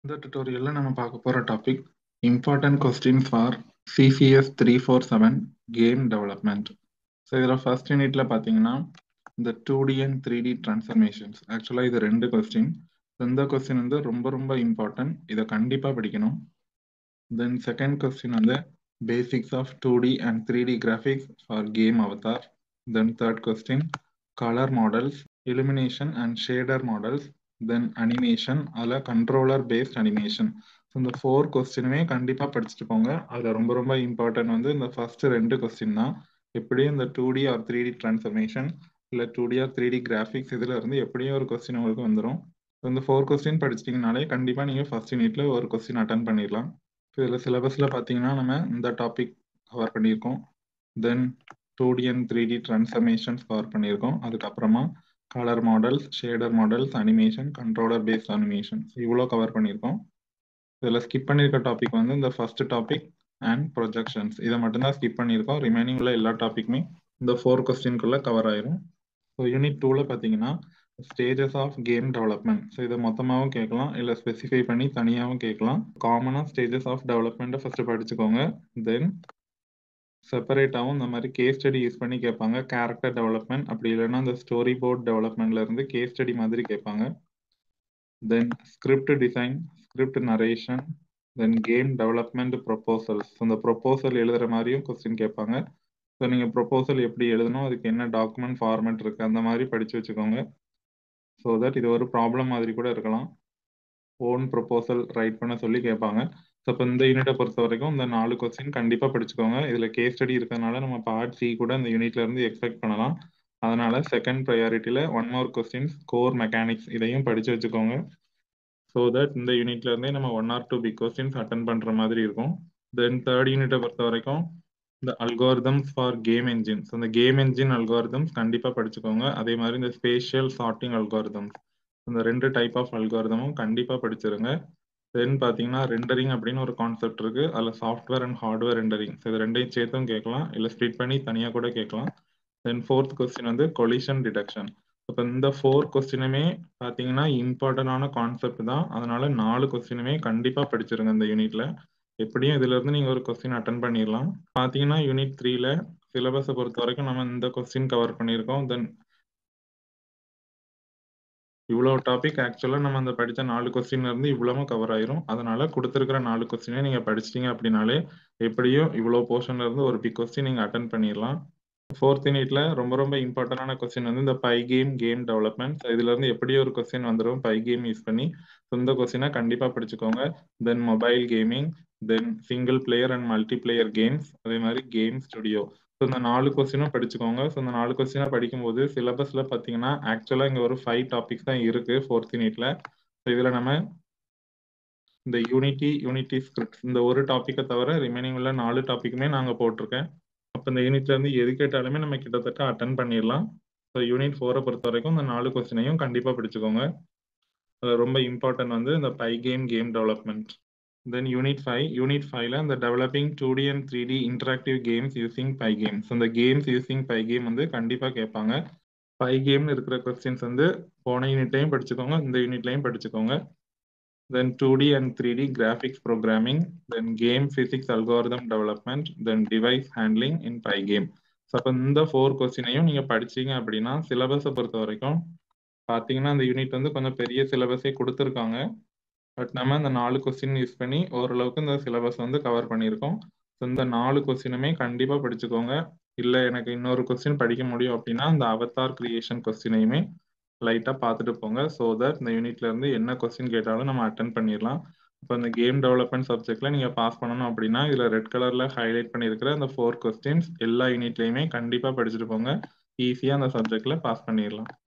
இந்த டுட்டோரியல்ல நம்ம பார்க்க போற topic important questions for C C S three four seven game development so இதில் ஃபர்ஸ்ட் யூனிட்ல பார்த்தீங்கன்னா இந்த two D and three D transformations ஆக்சுவலாக இது ரெண்டு கொஸ்டின் இந்த கொஸ்டின் வந்து ரொம்ப ரொம்ப இம்பார்ட்டன்ட் இதை கண்டிப்பாக படிக்கணும் தென் செகண்ட் கொஸ்டின் வந்து basics of two D and three D graphics for game avatar then third question colour models illumination and shader models then animation அதில் கண்ட்ரோலர் பேஸ்ட் அனிமேஷன் ஸோ இந்த four கொஸ்டினுமே கண்டிப்பாக படிச்சுட்டு போங்க அதில் ரொம்ப ரொம்ப இம்பார்ட்டன்ட் வந்து இந்த ஃபர்ஸ்ட் ரெண்டு கொஸ்டின் தான் எப்படியும் இந்த two D or three D transformation இல்லை two D or three D graphics இதில் இருந்து எப்படியும் ஒரு கொஸ்டின் உங்களுக்கு வந்துடும் ஸோ இந்த ஃபோர் கொஸ்டின் படிச்சிட்டிங்கனாலே கண்டிப்பாக நீங்கள் ஃபர்ஸ்ட் யூனிட்ல ஒரு கொஸ்டின் அட்டன் பண்ணிடலாம் ஸோ இதில் சிலபஸில் பார்த்தீங்கன்னா நம்ம இந்த டாபிக் கவர் பண்ணியிருக்கோம் then two D and three D transformations cover பண்ணியிருக்கோம் அதுக்கப்புறமா colour models shader models animation controller based animation இவ்வளோ கவர் பண்ணியிருக்கோம் இதில் ஸ்கிப் பண்ணியிருக்க டாபிக் வந்து இந்த ஃபர்ஸ்ட் டாபிக் அண்ட் ப்ரொஜெக்ஷன்ஸ் இதை மட்டும்தான் ஸ்கிப் பண்ணியிருக்கோம் ரிமைனிங் உள்ள எல்லா டாப்பிக்குமே இந்த ஃபோர் கொஸ்டின்குள்ளே கவர் ஆயிரும் ஸோ யூனிட் டூவில் பார்த்தீங்கன்னா stages of game development so இதை மொத்தமாகவும் கேட்கலாம் இல்லை ஸ்பெசிஃபை பண்ணி தனியாகவும் கேட்கலாம் காமனாக ஸ்டேஜஸ் ஆஃப் டெவலப்மெண்ட்டை ஃபஸ்ட்டு படிச்சுக்கோங்க தென் செப்பரேட்டாகவும் இந்த மாதிரி கேஸ் ஸ்டடி யூஸ் பண்ணி கேட்பாங்க கேரக்டர் டெவலப்மெண்ட் அப்படி இல்லைன்னா இந்த ஸ்டோரி போர்ட் டெவலப்மெண்ட்ல இருந்து கேஸ் ஸ்டடி மாதிரி கேட்பாங்க then script design script narration then game development proposals அந்த ப்ரொப்போசல் எழுதுற மாதிரியும் கொஸ்டின் கேட்பாங்க ஸோ நீங்கள் ப்ரொப்போசல் எப்படி எழுதணும் அதுக்கு என்ன டாக்குமெண்ட் ஃபார்மேட் இருக்குது அந்த மாதிரி படித்து வச்சுக்கோங்க ஸோ தட் இது ஒரு ப்ராப்ளம் மாதிரி கூட இருக்கலாம் ஓன் ப்ரொப்போசல் ரைட் பண்ண சொல்லி கேட்பாங்க ஸோ இப்போ இந்த யூனிட்டை பொறுத்த வரைக்கும் இந்த நாலு கொஸ்டின் கண்டிப்பாக படிச்சுக்கோங்க இதில் கேஸ் ஸ்டடி இருக்கிறதுனால நம்ம பார்ட் சி கூட இந்த யூனிட்ல இருந்து எக்ஸ்பெக்ட் பண்ணலாம் அதனால செகண்ட் ப்ரையாரிட்டியில் one more questions core mechanics இதையும் படித்து வச்சுக்கோங்க ஸோ தட் இந்த யூனிட்ல இருந்தே நம்ம one or two big questions attend பண்ணுற மாதிரி இருக்கும் தென் தேர்ட் யூனிட்டை பொறுத்த வரைக்கும் இந்த algorithms for game engine so இந்த கேம் என்ஜின் அல்காரிதம்ஸ் கண்டிப்பாக படிச்சுக்கோங்க அதே மாதிரி இந்த ஸ்பேஷியல் சார்ட்டிங் அல்காரிதம்ஸ் இந்த ரெண்டு டைப் ஆஃப் அல்காரிதமும் கண்டிப்பாக படிச்சிருங்க தென் பார்த்தீங்கன்னா ரெண்டரிங் அப்படின்னு ஒரு கான்செப்ட் இருக்கு அதில் software and hardware rendering so இது ரெண்டையும் சேர்த்தும் கேட்கலாம் இல்லை ஸ்ப்ளிட் பண்ணி தனியாக கூட கேட்கலாம் தென் ஃபோர்த் கொஸ்டின் வந்து கொலிஷன் டிடெக்ஷன் இப்போ இந்த ஃபோர் கொஸ்டினுமே பார்த்தீங்கன்னா இம்பார்ட்டண்டான கான்செப்ட் தான் அதனால நாலு கொஸ்டினுமே கண்டிப்பாக படிச்சிருங்க இந்த யூனிட்ல எப்படியும் இதுல இருந்து நீங்க ஒரு கொஸ்டின் அட்டன் பண்ணிடலாம் பார்த்தீங்கன்னா யூனிட் த்ரீல சிலபஸை பொறுத்த வரைக்கும் நம்ம இந்த கொஸ்டின் கவர் பண்ணியிருக்கோம் தென் இவ்வளோ டாபிக் ஆக்சுவலாக நம்ம அந்த படித்த நாலு கொஸ்டின்ல இருந்து இவ்வளவும் கவர் ஆயிரும் அதனால கொடுத்துருக்கிற நாலு கொஸ்டினே நீங்கள் படிச்சிட்டீங்க அப்படின்னாலே எப்படியும் இவ்வளோ போர்ஷன்ல இருந்து ஒரு பிக் கொஸ்டின் நீங்கள் அட்டன் பண்ணிடலாம் ஃபோர்த் யூனிட்ல ரொம்ப ரொம்ப இம்பார்ட்டன்டான கொஸ்டின் வந்து இந்த பை கேம் கேம் டெவலப்மெண்ட் இதுல இருந்து எப்படி ஒரு கொஸ்டின் வந்துடும் பை கேம் யூஸ் பண்ணி இந்த கொஸ்டினை கண்டிப்பா படிச்சுக்கோங்க then mobile gaming then single player and multi player games அதே மாதிரி கேம் ஸ்டுடியோ ஸோ இந்த நாலு கொஸ்டினும் படிச்சுக்கோங்க ஸோ இந்த நாலு கொஸ்டினை படிக்கும்போது சிலபஸ்ல பார்த்தீங்கன்னா ஆக்சுவலா இங்க ஒரு ஃபைவ் டாபிக்ஸ் தான் இருக்கு ஃபோர்த் யூனிட்ல ஸோ இதுல நம்ம இந்த யூனிட்டி யூனிட்டி ஸ்கிரிப்ட் இந்த ஒரு டாப்பிக்கை தவிர ரிமைனிங் உள்ள நாலு டாப்பிக்குமே நாங்கள் போட்டிருக்கேன் அப்போ இந்த யூனிட்ல இருந்து எது கேட்டாலுமே நம்ம கிட்டத்தட்ட அட்டன் பண்ணிடலாம் ஸோ யூனிட் ஃபோரை பொறுத்த வரைக்கும் இந்த நாலு கொஸ்டினையும் கண்டிப்பாக படிச்சுக்கோங்க அதில் ரொம்ப இம்பார்ட்டன்ட் வந்து இந்த Pygame game development then unit five unit ஃபைவ்ல இந்த developing two D and three D interactive games using Pygame இந்த கேம்ஸ் யூசிங் பை கேம் வந்து கண்டிப்பாக கேட்பாங்க பை கேம்னு இருக்கிற கொஸ்டின்ஸ் வந்து போன யூனிட்லையும் படிச்சுக்கோங்க இந்த யூனிட்லையும் படிச்சுக்கோங்க then 2D and 3D graphics programming, then game physics algorithm development, then device handling in Pygame. So அப்போ இந்த ஃபோர் கொஸ்டினையும் நீங்கள் படிச்சீங்க அப்படின்னா சிலபஸை பொறுத்த வரைக்கும் பார்த்தீங்கன்னா இந்த யூனிட் வந்து கொஞ்சம் பெரிய சிலபஸே கொடுத்துருக்காங்க பட் நம்ம இந்த நாலு கொஸ்டின் யூஸ் பண்ணி ஓரளவுக்கு இந்த சிலபஸ் வந்து கவர் பண்ணியிருக்கோம் ஸோ இந்த நாலு கொஸ்டினுமே கண்டிப்பாக படிச்சுக்கோங்க இல்லை எனக்கு இன்னொரு கொஸ்டின் படிக்க முடியும் அப்படின்னா இந்த அவத்தார் கிரியேஷன் கொஸ்டினையுமே லைட்டாக பார்த்துட்டு போங்க ஸோ தட் இந்த யூனிட்ல இருந்து என்ன கொஸ்டின் கேட்டாலும் நம்ம அட்டன் பண்ணிடலாம் இப்போ இந்த கேம் டெவலப்மெண்ட் சப்ஜெக்ட்ல நீங்கள் பாஸ் பண்ணணும் அப்படின்னா இதில் ரெட் கலர்ல ஹைலைட் பண்ணியிருக்கிற அந்த ஃபோர் கொஸ்டின்ஸ் எல்லா யூனிட்லையுமே கண்டிப்பாக படிச்சுட்டு போங்க ஈஸியாக அந்த சப்ஜெக்ட்ல பாஸ் பண்ணிடலாம்